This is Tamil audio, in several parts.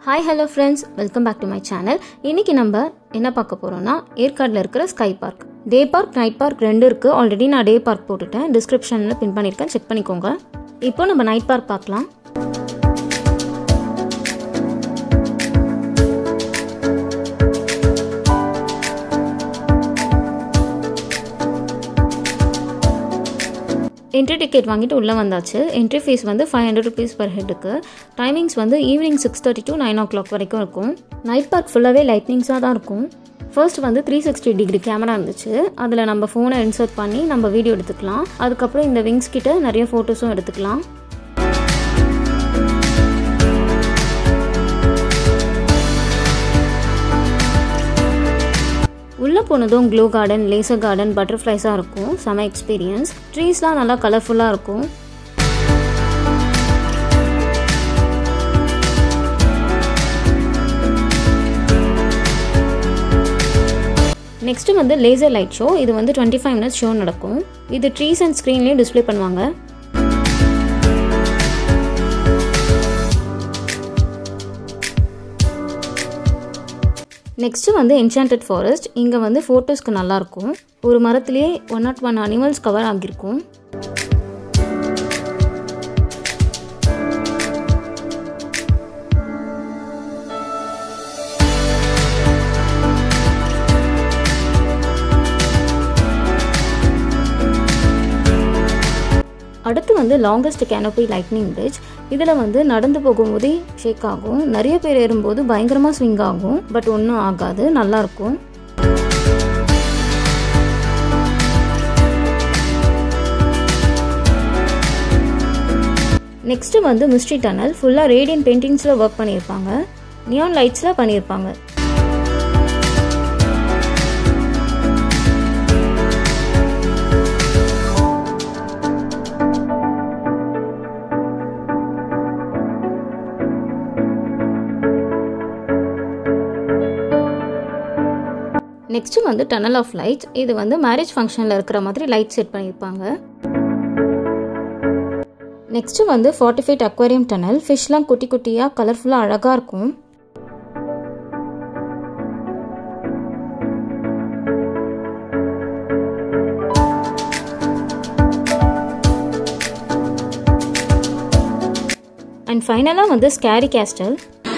hi hello friends welcome back to my channel இன்னைக்கு நம்ம என்ன பார்க்க போகிறோம்னா ஏற்காடில் இருக்கிற sky park day park night park ரெண்டு இருக்குது ஆல்ரெடி நான் டே பார்க் போட்டுட்டேன் டிஸ்கிரிப்ஷனில் பின் பண்ணியிருக்கேன் செக் பண்ணிக்கோங்க இப்போ நம்ம நைட் பார்க் பார்க்கலாம் என்ட்ரி டிக்கெட் வாங்கிட்டு உள்ளே வந்தாச்சு என்ட்ரி ஃபீஸ் வந்து ஃபைவ் ஹண்ட்ரட் ருபீஸ் பர் ஹெட்டுக்கு டைமிங்ஸ் வந்து evening six thirty to nine o'clock வரைக்கும் இருக்கும் நைட் பார்க் ஃபுல்லாகவே லைட்னிங்ஸாக தான் இருக்கும் ஃபர்ஸ்ட் வந்து த்ரீ சிக்ஸ்டி டிகிரி கேமரா இருந்துச்சு அதில் நம்ம ஃபோனை இன்சர்ட் பண்ணி நம்ம வீடியோ எடுத்துக்கலாம் அதுக்கப்புறம் இந்த விங்ஸ் கிட்ட நிறைய ஃபோட்டோஸும் எடுத்துக்கலாம் உள்ளே போனதும் க்ளோ கார்டன் லேசர் கார்டன் பட்டர்ஃப்ளைஸாக இருக்கும் செம எக்ஸ்பீரியன்ஸ் ட்ரீஸ்லாம் நல்லா கலர்ஃபுல்லாக இருக்கும் நெக்ஸ்ட்டு வந்து லேசர் லைட் ஷோ இது வந்து டுவெண்ட்டி ஃபைவ் மினிட்ஸ் ஷோ நடக்கும் இது ட்ரீஸ் அண்ட் ஸ்க்ரீன்லேயும் டிஸ்ப்ளே பண்ணுவாங்க நெக்ஸ்ட்டு வந்து என்சாண்டட் ஃபாரஸ்ட் இங்கே வந்து ஃபோட்டோஸ்க்கு நல்லாயிருக்கும் ஒரு மரத்துலேயே one not one animals cover ஆகியிருக்கும் அடுத்து வந்து லாங்கஸ்ட் கேனோபி லைட்னிங் பிரிட்ஜ் இதில் வந்து நடந்து போகும்போதே ஷேக் ஆகும் நிறைய பேர் ஏறும்போது பயங்கரமாக ஸ்விங் ஆகும் பட் ஒன்றும் ஆகாது நல்லாயிருக்கும் நெக்ஸ்ட்டு வந்து மிஸ்ட்ரி டனல் ஃபுல்லாக ரேடியன் பெயிண்டிங்ஸில் ஒர்க் பண்ணியிருப்பாங்க நியான் லைட்ஸில் பண்ணியிருப்பாங்க நெக்ஸ்ட்டு வந்து டனல் ஆஃப் லைட்ஸ் இது வந்து மேரேஜ் ஃபங்க்ஷனில் இருக்கிற மாதிரி லைட் செட் பண்ணியிருப்பாங்க நெக்ஸ்ட்டு வந்து ஃபார்ட்டி ஃபைட் அக்வாரியம் டனல் ஃபிஷ்லாம் குட்டி குட்டியாக கலர்ஃபுல்லாக அழகாக இருக்கும் அண்ட் ஃபைனலாக வந்து ஸ்கேரி கேஸ்டல்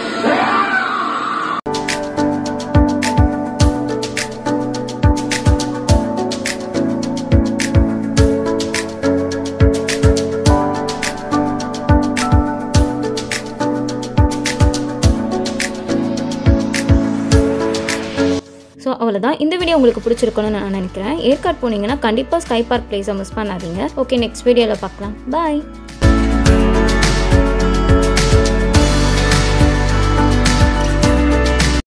ஸோ அவ்வளோதான் இந்த வீடியோ உங்களுக்கு பிடிச்சிருக்கணும்னு நான் நினைக்கிறேன் ஏற்காடு போனீங்கன்னா கண்டிப்பாக ஸ்கை பார்க் பிளேஸை மிஸ் பண்ணாதீங்க ஓகே நெக்ஸ்ட் வீடியோவில் பார்க்கலாம் பாய்